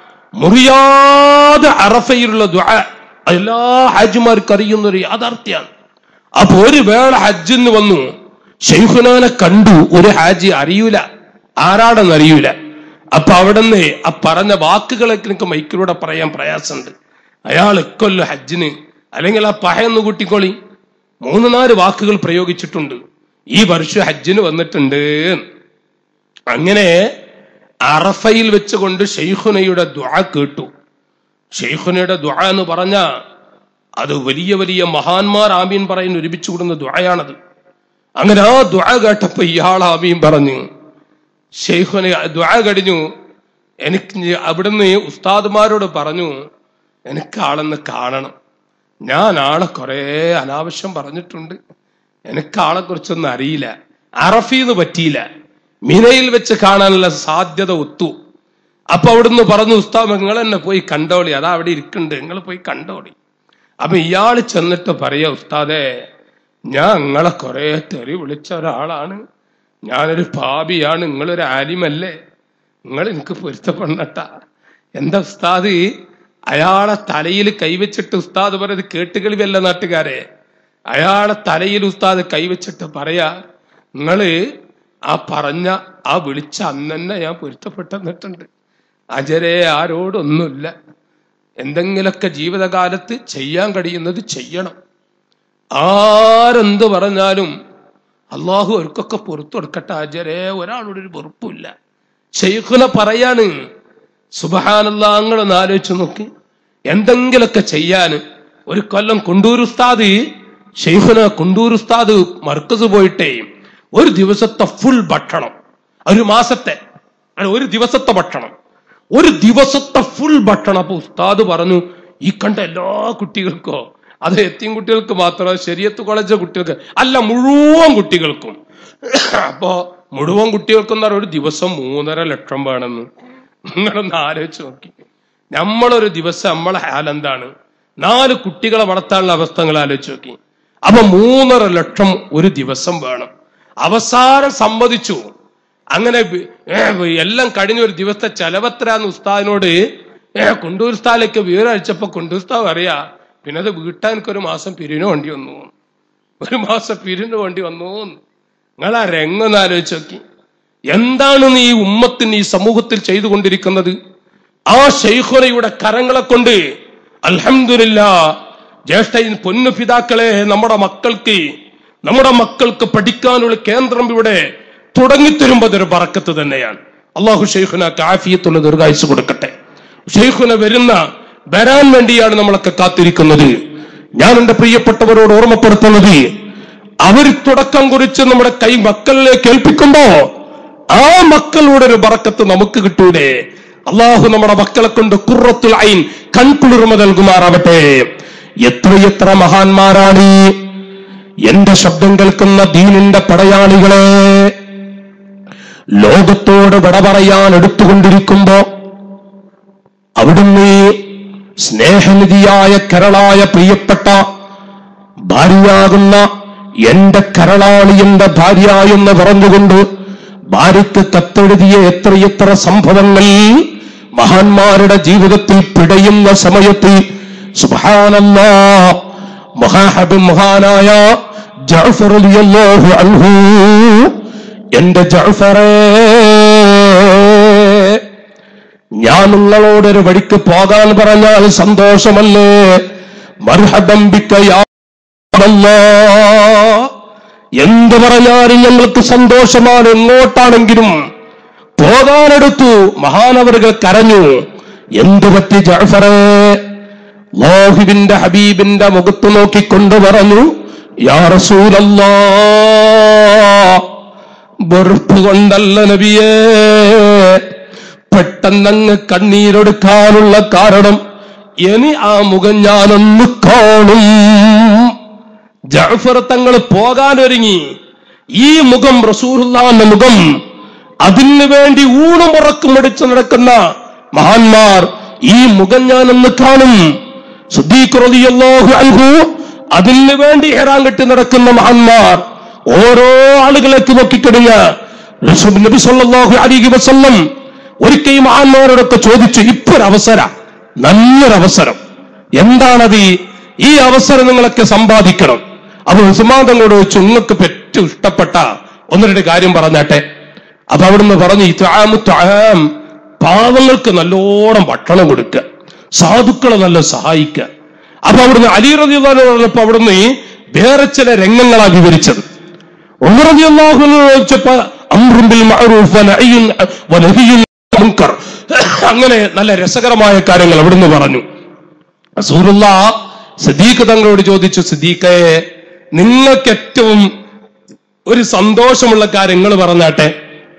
മുറിയാതെ അറഫയിലുള്ള ദുആ എല്ലാ ഹാജിമാർക്ക് അറിയുന്ന ഒരു യാഥാർത്ഥ്യമാണ് അപ്പൊ ഒരു വേള ഹജ്ജിന്ന് വന്നു ഷെയ്ഖുനാനെ കണ്ടു ഒരു ഹാജി അറിയൂല ആരാടെന്ന് അറിയൂല അപ്പൊ അവിടുന്ന് ആ പറഞ്ഞ വാക്കുകളൊക്കെ എനിക്ക് മൈക്കിലൂടെ പറയാൻ പ്രയാസമുണ്ട് അയാൾ ഇക്കൊല്ലം ഹജ്ജിന് അല്ലെങ്കിൽ ആ പഹയൊന്ന് കൂട്ടിക്കോളി മൂന്ന് നാല് വാക്കുകൾ പ്രയോഗിച്ചിട്ടുണ്ട് ഈ വർഷം ഹജ്ജിന് വന്നിട്ടുണ്ട് അങ്ങനെ അറഫയിൽ വെച്ചുകൊണ്ട് ഷെയ്ഖുനയുടെ ദ്വാ കേട്ടു ഷെയ്ഖുനയുടെ ദ്വാ എന്ന് പറഞ്ഞ അത് വലിയ വലിയ മഹാന്മാർ ആമീൻ പറയുന്ന ഒരുമിച്ച് കൂടുന്ന ദ്വായാണത് അങ്ങനെ ആ ദ്വാ കേട്ടപ്പോ ഇയാൾ ആമീൻ പറഞ്ഞു ഷെയ്ഖുനെ ദ്വാ കഴിഞ്ഞു എനിക്ക് ഇനി അവിടുന്ന് ഉസ്താദുമാരോട് പറഞ്ഞു എനിക്ക് ആളെന്ന് കാണണം ഞാൻ ആളെ കുറെ അനാവശ്യം പറഞ്ഞിട്ടുണ്ട് എനിക്ക് ആളെ കുറിച്ചൊന്നും അറിയില്ല അറഫീന്ന് പറ്റിയില്ല മിനയിൽ വെച്ച് കാണാനുള്ള സാധ്യത ഒത്തു അപ്പൊ അവിടുന്ന് പറഞ്ഞു ഉസ്താദ് നിങ്ങൾ എന്നെ പോയി കണ്ടോളി അതാ അവിടെ ഇരിക്കുന്നുണ്ട് നിങ്ങൾ പോയി കണ്ടോളി അപ്പൊ ഇയാള് ചെന്നിട്ട് പറയാ ഉസ്താദേ ഞാൻ നിങ്ങളെ കുറെ തെറി വിളിച്ച ഒരാളാണ് ഞാനൊരു പാപിയാണ് നിങ്ങളൊരു ആലിമല്ലേ നിങ്ങൾ എനിക്ക് പൊരുത്തപ്പെടണട്ട എന്താ ഉസ്താദ് അയാളെ തലയിൽ കൈവച്ചിട്ട് ഉസ്താദ് പറയുന്നത് കേട്ടുകളിവല്ല നാട്ടുകാരെ അയാളെ തലയിൽ ഉസ്താദ് കൈവച്ചിട്ട് പറയാ നിങ്ങള് ആ പറഞ്ഞ ആ വിളിച്ച അന്ന് തന്നെ ഞാൻ പൊരുത്തപ്പെട്ടെന്നിട്ടുണ്ട് അജരെ ആരോടൊന്നുമില്ല എന്തെങ്കിലൊക്കെ ജീവിതകാലത്ത് ചെയ്യാൻ കഴിയുന്നത് ചെയ്യണം ആരെന്ത് പറഞ്ഞാലും അള്ളാഹു അവർക്കൊക്കെ പുറത്തു കൊടുക്കട്ടെ അജരെ ഒരാളോട് ഒരു വെറുപ്പില്ല ഷെയ്ഖുന പറയാണ് സുബഹാനല്ലാങ്ങളൊന്ന് ആലോചിച്ച് നോക്കി എന്തെങ്കിലൊക്കെ ചെയ്യാന് ഒരു കൊല്ലം കൊണ്ടൂർ ഉസ്താദ് ഷെയ്ഖുന കൊണ്ടൂർ ഉസ്താദ് മർക്കസ് പോയിട്ടേ ഒരു ദിവസത്തെ ഫുൾ ഭക്ഷണം ഒരു മാസത്തെ അല്ല, ഒരു ദിവസത്തെ ഭക്ഷണം ഒരു ദിവസത്തെ ഫുൾ ഭക്ഷണം അപ്പൊ ഉസ്താദ് പറഞ്ഞു ഈ കണ്ട എല്ലാ കുട്ടികൾക്കോ അത് എത്തിയും കുട്ടികൾക്ക് മാത്രമോ ശരിയത്ത് കോളേജ് കുട്ടികൾക്ക് അല്ല മുഴുവൻ കുട്ടികൾക്കും അപ്പോ മുഴുവൻ കുട്ടികൾക്കും എന്ന് പറഞ്ഞാൽ ഒരു ദിവസം മൂന്നര ലക്ഷം വേണമെന്ന് നിങ്ങളൊന്ന് ആലോചിച്ച് നോക്കി നമ്മളൊരു ദിവസം നമ്മളെ ഹാലെന്താണ് നാല് കുട്ടികളെ വളർത്താനുള്ള അവസ്ഥ നിങ്ങൾ ആലോചിച്ച് നോക്കി അപ്പൊ മൂന്നര ലക്ഷം ഒരു ദിവസം വേണം അവസാനം സമ്മതിച്ചു അങ്ങനെ വി- ഏ, എല്ലാം കഴിഞ്ഞ ഒരു ദിവസത്തെ ചെലവത്രാന്ന് ഉസ്താദിനോട് ഏ കുണ്ടൂർ ഉസ്താദിലേക്ക് വിവരം അയച്ചപ്പോ കുണ്ടൂർ ഉസ്താവ് അറിയാ പിന്നെ അത് വീട്ടാൻ എനിക്ക് ഒരു മാസം പിരിവിന് വേണ്ടി വന്നു ഒരു മാസം പിരിവിന് വേണ്ടി വന്നു നിങ്ങൾ ആ രംഗം ആലോചിച്ച് നോക്കി എന്താണ് നീ ഈ ഉമ്മത്തിന് ഈ സമൂഹത്തിൽ ചെയ്തുകൊണ്ടിരിക്കുന്നത് ആ ശൈഖുനയുടെ കരങ്ങളെ കൊണ്ട് അൽഹംദുലില്ല ജ്യേഷ്ഠ പൊന്നു പിതാക്കളെ നമ്മുടെ മക്കൾക്ക് നമ്മുടെ മക്കൾക്ക് പഠിക്കാനുള്ള കേന്ദ്രം ഇവിടെ തുടങ്ങിത്തരുമ്പോ അതൊരു പറക്കത്ത് തന്നെയാണ് അള്ളാഹു ഷെയ്ഖുന കാഫിയത്തുള്ള ദീർഘായുസ് കൊടുക്കട്ടെ ഷെയ്ഖുന വരുന്ന വരാൻ വേണ്ടിയാണ് നമ്മളൊക്കെ കാത്തിരിക്കുന്നത് ഞാൻ എന്റെ പ്രിയപ്പെട്ടവരോട് ഓർമ്മപ്പെടുത്തുന്നത് അവർ തുടക്കം കുറിച്ച് നമ്മുടെ കൈ മക്കളിലേക്ക് ഏൽപ്പിക്കുമ്പോ ആ മക്കളുടെ ഒരു ബറക്കത്ത് നമുക്ക് കിട്ടൂലേ അള്ളാഹു നമ്മുടെ മക്കളെ കൊണ്ട് കുറത്തുൽ ഐൻ കൺകുളിർമ നൽകുമാറാവട്ടെ എത്രയെത്ര മഹാന്മാരാണ് ഈ എന്റെ ശബ്ദം കേൾക്കുന്ന ദീനിന്റെ പടയാളികളെ ലോകത്തോട് വിട പറയാൻ എടുത്തുകൊണ്ടിരിക്കുമ്പോ അവിടുന്ന് ഈ സ്നേഹനിധിയായ കരളായ പ്രിയപ്പെട്ട ഭാര്യയാകുന്ന എന്റെ കരളാളി എന്റെ ഭാര്യ എന്ന് പറഞ്ഞുകൊണ്ട് ഭാര്യയ്ക്ക് കത്തെഴുതിയ എത്രയെത്ര സംഭവങ്ങൾ മഹാന്മാരുടെ ജീവിതത്തിൽ പിടയുന്ന സമയത്ത് സുബാനല്ലാ മഹാഹബ് മഹാനായ ജഅഫർ റളിയല്ലാഹു അൻഹു എന്റെ ജഅഫറേ ഞാൻ നിങ്ങളോടൊരു വഴിക്ക് പോകാൻ പറഞ്ഞാൽ സന്തോഷമല്ലേ മർഹബം ബിക യാ അല്ലാഹ്. എന്ത് പറഞ്ഞാലും ഞങ്ങൾക്ക് സന്തോഷമാണ് എങ്ങോട്ടാണെങ്കിലും പോകാനെടുത്തു മഹാനവറുകൾ കരഞ്ഞു എന്തു പറ്റി ജഅഫറേ ലോഹിബിന്റെ ഹബീബിന്റെ മുഖത്ത് നോക്കിക്കൊണ്ട് പറഞ്ഞു യാ റസൂലല്ലാ വെറുപ്പ് കൊണ്ടല്ല നബിയേ പെട്ടെന്നങ്ങ് കണ്ണീരൊടുക്കാനുള്ള കാരണം ഇനി ആ മുഖം ഞാനൊന്ന് കാണും ജഅഫർ തങ്ങൾ പോകാനൊരുങ്ങി ഈ മുഖം റസൂലുള്ളാന്റെ മുഖം അതിനു വേണ്ടി ഊണുമുറക്കും അടിച്ചു നടക്കുന്ന മഹാന്മാർ ഈ മുഖം ഞാനൊന്ന് കാണും സുദ്ദീഖ് റളിയല്ലാഹു അൻഹു അതിനു വേണ്ടി ഹെറാൻ കെട്ടി നടക്കുന്ന മഹാന്മാർ ഓരോ ആളുകളേക്ക് നോക്കിക്കഴിഞ്ഞ റസൂൽ നബി സല്ലല്ലാഹു അലൈഹി വസല്ലം ഒരിക്കൽ ഈ മഹാന്മാരോടൊക്കെ ചോദിച്ചു ഇപ്പൊ ഒരു അവസര നല്ലൊരു അവസരം എന്താണത് ഈ- ഈ അവസരം നിങ്ങളൊക്കെ സമ്പാദിക്കണം അപ്പൊ ഉസ്മാൻ തങ്ങളോട് ചോദിച്ചു നിങ്ങൾക്ക് ഏറ്റവും ഇഷ്ടപ്പെട്ട ഒന്ന് രണ്ട് കാര്യം പറഞ്ഞാട്ടെ അപ്പൊ അവിടുന്ന് പറഞ്ഞു ഇത്ആമു ത്വആം. പാവങ്ങൾക്ക് നല്ലോണം ഭക്ഷണം കൊടുക്കുക സാധുക്കളെ നല്ല സഹായിക്കുക അപ്പൊ അവിടുന്ന് അലി റളിയല്ലാഹു അൻഹു പറഞ്ഞപ്പോ അവിടുന്ന് ഈ വേറെ ചില രംഗങ്ങളാ വിവരിച്ചത് ഉമർ റളിയല്ലാഹു അൻഹു ചോദിച്ചപ്പോ അംറും ബിൽ മഅറൂഫ് വനഹയ്യുൻ വനഹിയുൻ അനിൽ മുൻകർ അങ്ങനെ നല്ല രസകരമായ കാര്യങ്ങൾ അവിടുന്ന് പറഞ്ഞു റസൂലുള്ള സിദ്ദീഖ് തങ്ങളോട് ചോദിച്ചു സിദ്ദീഖയെ നിങ്ങൾക്ക് ഏറ്റവും ഒരു സന്തോഷമുള്ള കാര്യങ്ങൾ പറഞ്ഞാട്ടെ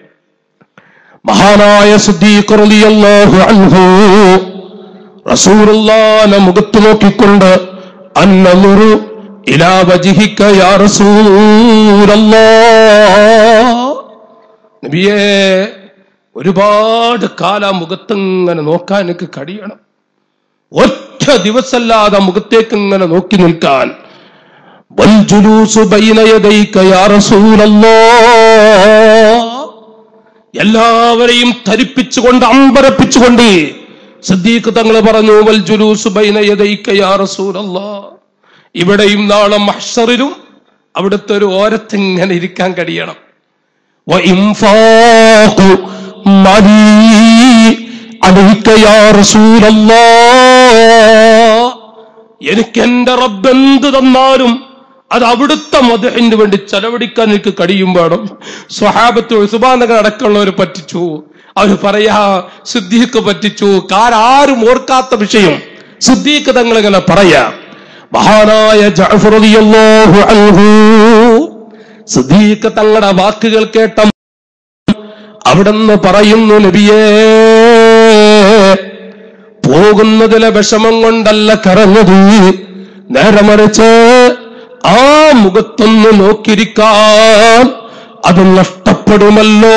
മഹാനായ സിദ്ദീഖ് റളിയല്ലാഹു അൻഹു റസൂലുള്ളാഹിനെ മുഖത്ത് നോക്കിക്കൊണ്ട് അന്നമുറു ഇലാ വജിഹിക യാ റസൂലല്ലാഹ് നബിയേ ഒരുപാട് കാലം മുഖത്തിങ്ങനെ നോക്കാൻ എനിക്ക് കഴിയണം ഒറ്റ ദിവസമല്ലാതെ ആ മുഖത്തേക്ക് ഇങ്ങനെ നോക്കി നിൽക്കാൻ വൽജുലൂസു ബൈന യദൈക യാ റസൂലല്ലാഹ് എല്ലാവരെയും ധരിപ്പിച്ചുകൊണ്ട് അമ്പരപ്പിച്ചുകൊണ്ട് സിദ്ദീഖ് തങ്ങൾ പറഞ്ഞു വൽ ജുലൂസു ബൈന യദൈക യാ റസൂലല്ലാഹ് ഇവിടെയും നാളെ മഹ്ശറിലും അവിടുത്തെ ഒരു ഓരത്തിങ്ങനെ ഇരിക്കാൻ കഴിയണം وإنفاق مالي عليك يا رسول الله എനിക്ക് എന്റെ റബ്ബ് എന്ത് തന്നാലും അത് അവിടുത്തെ മതഹിന് വേണ്ടി ചെലവഴിക്കാൻ എനിക്ക് കഴിയും വേണം സ്വഹാബത്ത് ഉസുബാനകൾ അടക്കമുള്ളവർ പറ്റിച്ചു അവർ പറയാ സിദ്ദീഖ് പറ്റിച്ചു കാരാരും ഓർക്കാത്ത വിഷയം സിദ്ദീഖ് തങ്ങൾ ഇങ്ങനെ പറയാ മഹാനായ ജഅഫർ റളിയല്ലാഹു അൻഹു സിദ്ദീഖ് തങ്ങളുടെ വാക്കുകൾ കേട്ട അവിടുന്ന് പറയുന്നു നബിയേ പോകുന്നതിലെ വിഷമം കൊണ്ടല്ല കരഞ്ഞത് നേരെ മറിച്ച് ആ മുഖത്തൊന്ന് നോക്കിയിരിക്കാൻ അത് നഷ്ടപ്പെടുമല്ലോ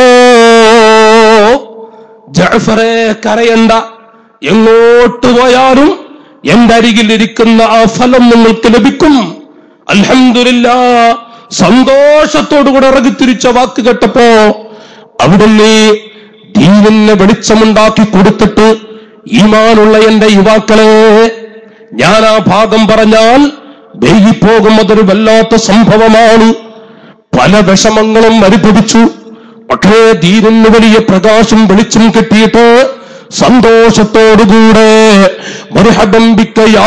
ജഅഫറെ കരയണ്ട എങ്ങോട്ട് പോയാലും എന്റെ അരികിൽ ഇരിക്കുന്ന ആ ഫലം നിങ്ങൾക്ക് ലഭിക്കും അൽഹംദുലില്ല സന്തോഷത്തോടുകൂടെ ഇറങ്ങിത്തിരിച്ച വാക്ക് കേട്ടപ്പോ അവിടുന്ന് ദീനിന് വെളിച്ചമുണ്ടാക്കി കൊടുത്തിട്ട് ഈമാനുള്ള എന്റെ യുവാക്കളെ ഞാൻ ആ ഭാഗം പറഞ്ഞാൽ വൈകിപ്പോകും അതൊരു വല്ലാത്ത സംഭവമാണ് പല വിഷമങ്ങളും അനുഭവിച്ചു പക്ഷേ ദീനിന് വലിയ പ്രകാശം വെളിച്ചം കിട്ടിയിട്ട് സന്തോഷത്തോടുകൂടെ മർഹബം ബിക യാ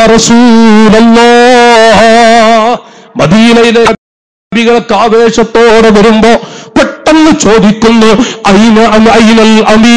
റസൂലല്ലാഹ് മദീനയിലെ നബികൾക്ക് ആവേശത്തോടെ വരുമ്പോ പെട്ടെന്ന് പെട്ടെന്ന് ചോദിക്കുന്നു അയിന അം- അയിനൽ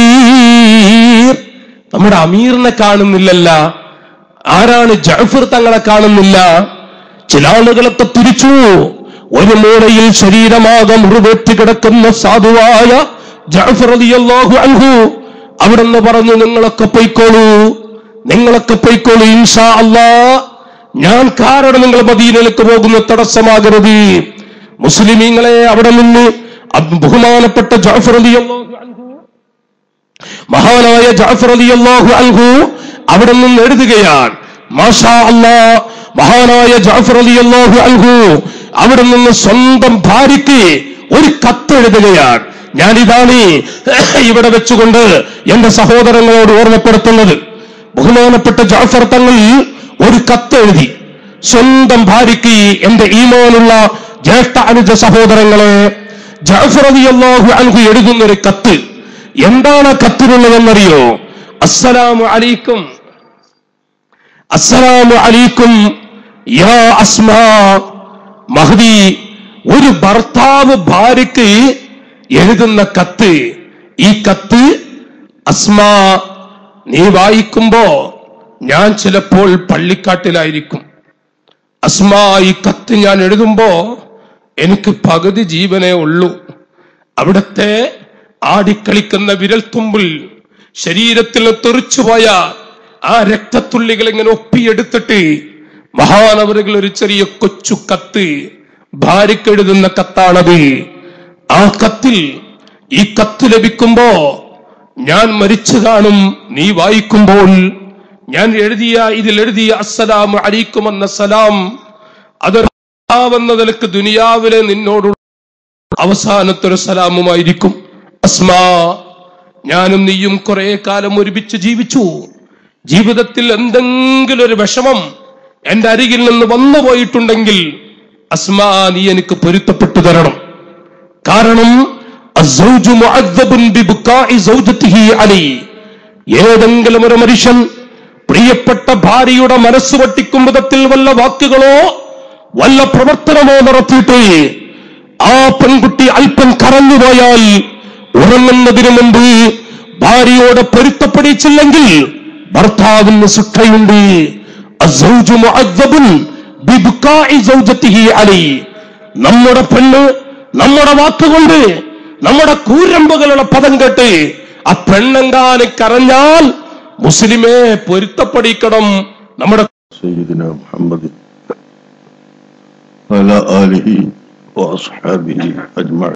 അമീർ നമ്മുടെ അമീറിനെ കാണുന്നില്ലല്ല ആരാണ് ജഅഫർ തങ്ങളെ കാണുന്നില്ല ചില ആളുകളൊക്കെ തിരിച്ചു ഒരു മൂലയിൽ ശരീരമാകെ മുറിവേറ്റ് കിടക്കുന്ന സാധുവായ ജഅഫർ റളിയല്ലാഹു അൻഹു അവിടുന്ന് പറഞ്ഞു നിങ്ങളൊക്കെ പൊയ്ക്കോളൂ നിങ്ങളൊക്കെ പൊയ്ക്കോളൂ ഇൻഷാ അല്ലാ ഞാൻ കാരണം നിങ്ങൾ മദീനയിലേക്ക് പോകുന്ന തടസ്സമാകരുത് മുസ്ലിമീങ്ങളെ അവിടെ നിന്ന് അബ് ബഹുമാനപ്പെട്ട ജഅഫർ റളിയല്ലാഹു അൻഹു മഹാനായ ജാഫർ അലി അള്ളാഹു അൻഹു അവിടെ നിന്ന് എഴുതുകയാണ് മാഷാ അല്ലാ മഹാനായ ജാഫർ അലി അള്ളാഹു അൻഹു അവിടെ നിന്ന് സ്വന്തം ഭാര്യയ്ക്ക് ഒരു കത്ത് എഴുതുകയാണ് ഞാനിതാണ് ഇവിടെ വെച്ചുകൊണ്ട് എന്റെ സഹോദരങ്ങളോട് ഓർമ്മപ്പെടുത്തുന്നത് ബഹുമാനപ്പെട്ട ജാഫർ തങ്ങൾ ഒരു കത്ത് എഴുതി സ്വന്തം ഭാര്യയ്ക്ക് എന്റെ ഈമാനുള്ള ജ്യേഷ്ഠ അനുജ സഹോദരങ്ങളെ ജാഫർ അലി അള്ളാഹു അൻഹു എഴുതുന്ന ഒരു കത്ത് എന്താണ് ആ കത്തിനുള്ളതെന്നറിയോ അസ്സലാമു അലൈക്കും അസ്സലാമു അലൈക്കും യാ അസ്മാ മഹദി ഒരു ഭർത്താവ് ഭാര്യയ്ക്ക് എഴുതുന്ന കത്ത് ഈ കത്ത് അസ്മാ നീ വായിക്കുമ്പോ ഞാൻ ചിലപ്പോൾ പള്ളിക്കാട്ടിലായിരിക്കും അസ്മാ ഈ കത്ത് ഞാൻ എഴുതുമ്പോ എനിക്ക് പകുതി ജീവനേ ഉള്ളൂ അവിടത്തെ ആടിക്കളിക്കുന്ന വിരൽത്തുമ്പിൽ ശരീരത്തിൽ തെറിച്ചുപോയ ആ രക്തത്തുള്ളികൾ ഇങ്ങനെ ഒപ്പിയെടുത്തിട്ട് മഹാനവറുകൾ ഒരു ചെറിയ കൊച്ചു കത്ത് ഭാര്യയ്ക്ക് എഴുതുന്ന കത്താണത് ആ കത്തിൽ ഈ കത്ത് ലഭിക്കുമ്പോ ഞാൻ മരിച്ചു കാണും നീ വായിക്കുമ്പോൾ ഞാൻ എഴുതിയ ഇതിൽ എഴുതിയ അസ്സലാം അലൈക്കും എന്ന സലാം അതൊരു എന്ന നിലക്ക് ദുനിയാവിലെ നിന്നോടുള്ള അവസാനത്തെ ഒരു സലാമുമായിരിക്കും അസ്മാ ഞാനും നീയും കുറെ കാലം ഒരുമിച്ച് ജീവിച്ചു ജീവിതത്തിൽ എന്തെങ്കിലും ഒരു വിഷമം എന്റെ അരികിൽ നിന്ന് വന്നു പോയിട്ടുണ്ടെങ്കിൽ അസ്മാ നീ എനിക്ക് പൊരുത്തപ്പെട്ടു തരണം കാരണം അസ്സൗജു മുഅദ്ദബുൻ ബിബുക്കാഇ സൗജത്തിഹി അലൈ ഏതെങ്കിലും ഒരു മനുഷ്യൻ പ്രിയപ്പെട്ട ഭാര്യയുടെ മനസ്സ് പൊട്ടിക്കും വിധത്തിൽ വല്ല വാക്കുകളോ വല്ല പ്രവർത്തനമോ നടത്തിയിട്ട് ആ പെൺകുട്ടി അല്പം കറന്നുപോയാൽ ഉറങ്ങുന്നതിന് മുമ്പ് ഭാര്യയോട് പൊരുത്തപ്പെടിച്ചില്ലെങ്കിൽ ഭർത്താവിന് ശിക്ഷയുണ്ട് അസ്സൗജു മുഅദ്ദബുൻ ബിബുക്കാഇ സൗജത്തിഹി അലൈ നമ്മുടെ പെണ്ണ് നമ്മുടെ വാക്കുകൊണ്ട് നമ്മുടെ കൂരമ്പുകളുടെ പദം കേട്ട് ആ പെണ്ണെങ്കാനെ കരഞ്ഞാൽ മുസ്ലിമേ പൊരുത്തപ്പെടിക്കണം നമ്മുടെ سيدنا محمد وعلى آله وأصحابه أجمعين